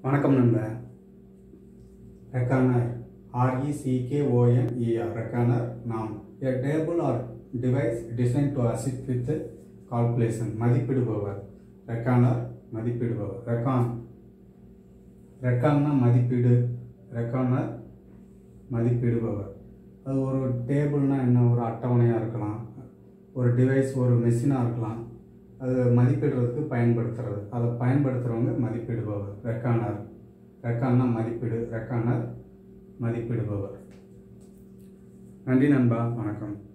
வணக்கம் நண்பா ரெக்கானர் ஆர்இசிகேஓஎன்இஆர் ரெக்கானர் நாம் a table R device design to assist with calculation மதிப்பிடுபவர் ரெக்கானர் மதிப்பிடுபவர் Recon ரெக்கான்னா மதிப்பீடு ரெக்கானர் மதிப்பிடுபவர் அது ஒரு டேபிள்னா என்ன ஒரு அட்டவணையாக இருக்கலாம் ஒரு டிவைஸ் ஒரு மெஷினாக இருக்கலாம் அது மதிப்பிடுறதுக்கு பயன்படுத்துறது அதை பயன்படுத்துகிறவங்க மதிப்பிடுபவர் ரெக்கானர் ரெக்கான்னா மதிப்பீடு ரெக்கானர் மதிப்பிடுபவர் நன்றி நண்பா வணக்கம்